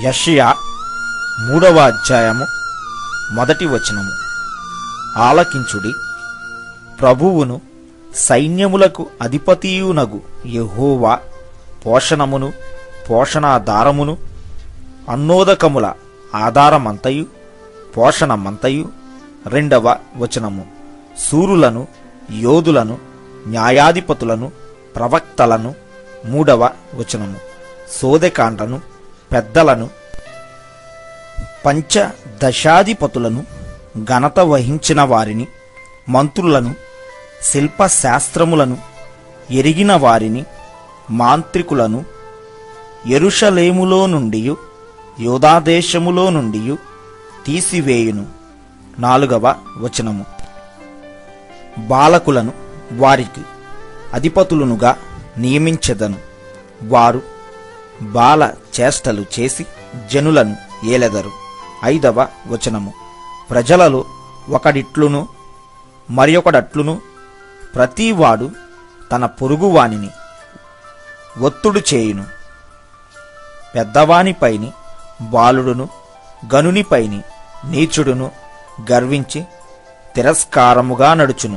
యషయా మూడవ అధ్యాయము మొదటి వచనము ఆలకించుడి ప్రభువును సైన్యములకు అధిపతియునగు యెహోవా పోషణమును పోషణాధారమును అన్నోదకముల ఆధారమంతయు పోషణమంతయు రెండవ వచనము సూరులను యోధులను న్యాయాధిపతులను ప్రవక్తలను మూడవ వచనము సోదెకాండను పెద్దలను పంచదశాధిపతులను ఘనత వహించిన వారిని మంత్రులను శిల్పశాస్త్రములను ఎరిగిన వారిని మాంత్రికులను ఎరుషలేములో నుండి యోధాదేశములో నుండి తీసివేయును నాలుగవ వచనము బాలకులను వారికి అధిపతులనుగా నియమించెదను వారు బాల చేష్టలు చేసి జనులను ఏలెదరు ఐదవ వచనము ప్రజలలో ఒకడిట్లును మరి ఒకడట్లును ప్రతివాడు తన పొరుగువానిని ఒత్తుడు చేయును పెద్దవానిపైని బాలుడును గనునిపైని నీచుడును గర్వించి తిరస్కారముగా నడుచును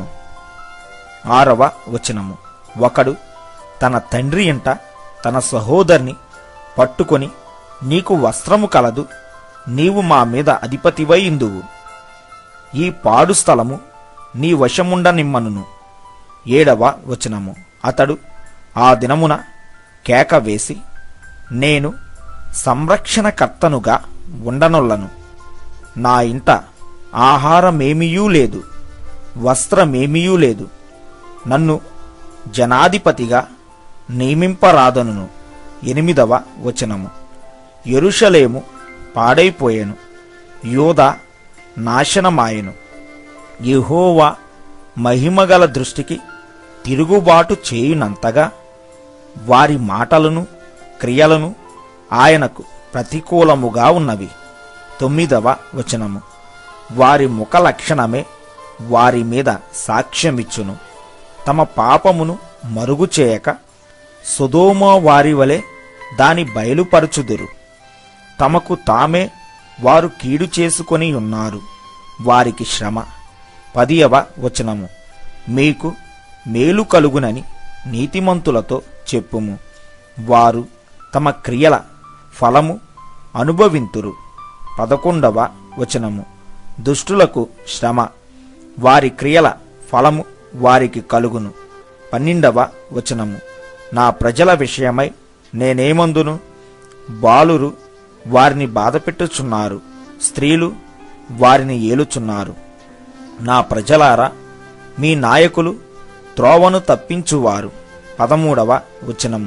ఆరవ వచనము ఒకడు తన తండ్రి ఇంట తన సహోదరిని పట్టుకొని నీకు వస్త్రము కలదు నీవు మా మీద అధిపతివై ఇందువు ఈ పాడు స్థలము నీ వశముండనిమ్మనును ఏడవ వచనము అతడు ఆ దినమున కేక వేసి నేను సంరక్షణకర్తనుగా ఉండనొల్లను నా ఇంట ఆహారమేమియూ లేదు వస్త్రమేమియూ లేదు నన్ను జనాధిపతిగా నియమింపరాదనును ఎనిమిదవ వచనము యెరూషలేము పాడైపోయెను యోధ నాశనమాయెను యెహోవా మహిమగల దృష్టికి తిరుగుబాటు చేయునంతగా వారి మాటలను క్రియలను ఆయనకు ప్రతికూలముగా ఉన్నవి తొమ్మిదవ వచనము వారి ముఖ లక్షణమే వారి మీద సాక్ష్యమిచ్చును తమ పాపమును మరుగు చేయక సుధోమ వారి వలె దాని బయలుపరచుదురు తమకు తామే వారు కీడు చేసుకొని ఉన్నారు వారికి శ్రమ పదియవ వచనము మీకు మేలు కలుగునని నీతిమంతులతో చెప్పుము వారు తమ క్రియల ఫలము అనుభవింతురు పదకొండవ వచనము దుష్టులకు శ్రమ వారి క్రియల ఫలము వారికి కలుగును పన్నెండవ వచనము నా ప్రజల విషయమై నేనేమందును బాలురు వారిని బాధపెట్టుచున్నారు స్త్రీలు వారిని ఏలుచున్నారు నా ప్రజలారా మీ నాయకులు త్రోవను తప్పించువారు పదమూడవ వచనము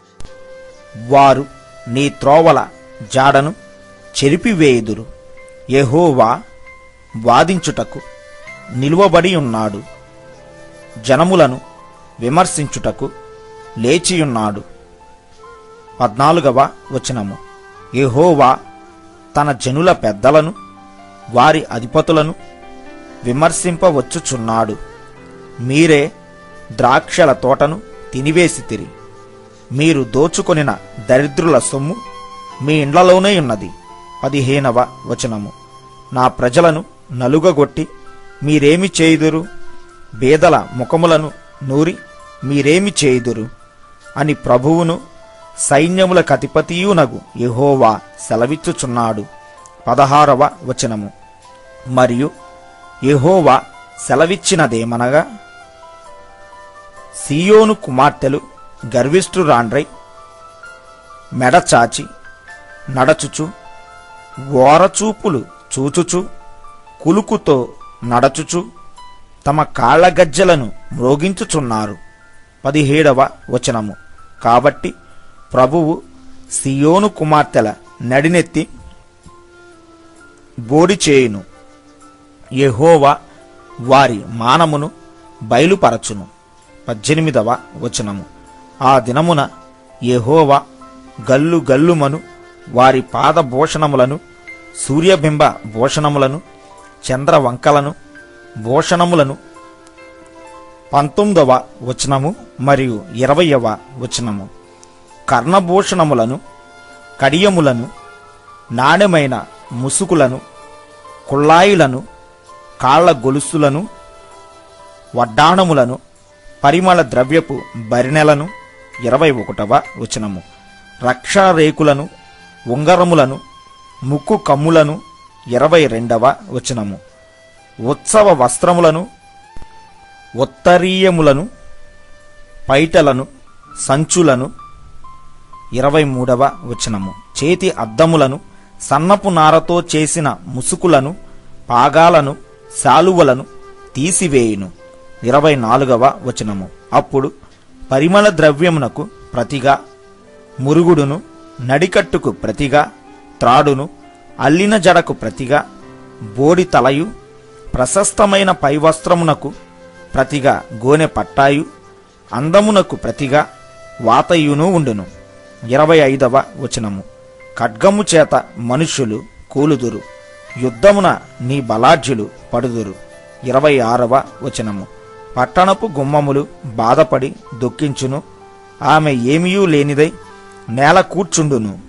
వారు నీ త్రోవల జాడను చెరిపివేయుదురు యెహోవా వాదించుటకు నిలువబడి ఉన్నాడు జనములను విమర్శించుటకు లేచియున్నాడు పద్నాలుగవ వచనము యెహోవా తన జనుల పెద్దలను వారి అధిపతులను విమర్శింపవచ్చుచున్నాడు మీరే ద్రాక్షల తోటను తినివేసితిరి మీరు దోచుకొనిన దరిద్రుల సొమ్ము మీ ఇండ్లలోనే ఉన్నది పదిహేనవ వచనము నా ప్రజలను నలుగగొట్టి మీరేమి చేయుదురు బేదల ముఖములను నూరి మీరేమి చేయుదురు అని ప్రభువును సైన్యముల కతిపతియునగు యెహోవా సెలవిచ్చుచున్నాడు పదహారవ వచనము మరియు యెహోవా సెలవిచ్చినదేమనగా సియోను కుమార్తెలు గర్విష్ఠురాండ్రై మెడచాచి నడచుచు ఓరచూపులు చూచుచు కులుకుతో నడచుచు తమ కాళ్ళ గజ్జలను మ్రోగించుచున్నారు పదిహేడవ వచనము కాబట్టి ప్రభువు సియోను కుమార్తెల నడినెత్తి బోడి చేయును యెహోవా వారి మానమును బయలుపరచును పద్దెనిమిదవ వచనము ఆ దినమున యెహోవా గల్లు గల్లుమను వారి పాదభూషణములను సూర్యబింబ భూషణములను చంద్రవంకలను భూషణములను పంతొమ్మిదవ వచనము మరియు ఇరవయవ వచనము కర్ణభూషణములను కడియములను నాణ్యమైన ముసుకులను కుళ్ళాయిలను కాళ్ల గొలుసులను వడ్డాణములను పరిమళ ద్రవ్యపు బరినెలను ఇరవై ఒకటవ వచనము రక్షారేకులను ఉంగరములను ముక్కు కమ్ములను ఇరవై రెండవ వచనము ఉత్సవ వస్త్రములను ఉత్తరీయములను పైటలను సంచులను ఇరవై మూడవ వచనము చేతి అద్దములను సన్నపు నారతో చేసిన ముసుకులను పాగాలను శాలువలను తీసివేయును ఇరవై నాలుగవ వచనము అప్పుడు పరిమళ ద్రవ్యమునకు ప్రతిగా మురుగుడును నడికట్టుకు ప్రతిగా త్రాడును అల్లిన జడకు ప్రతిగా బోడి తలయు ప్రశస్తమైన పైవస్త్రమునకు ప్రతిగా గోనె పట్టాయు అందమునకు ప్రతిగా వాతయును ఉండును ఇరవై ఐదవ వచనము ఖడ్గము చేత మనుష్యులు కూలుదురు యుద్ధమున నీ బలాఢ్యులు పడుదురు ఇరవై ఆరవ వచనము పట్టణపు గుమ్మములు బాధపడి దుఃఖించును ఆమె ఏమీయూ లేనిదై నేల కూర్చుండును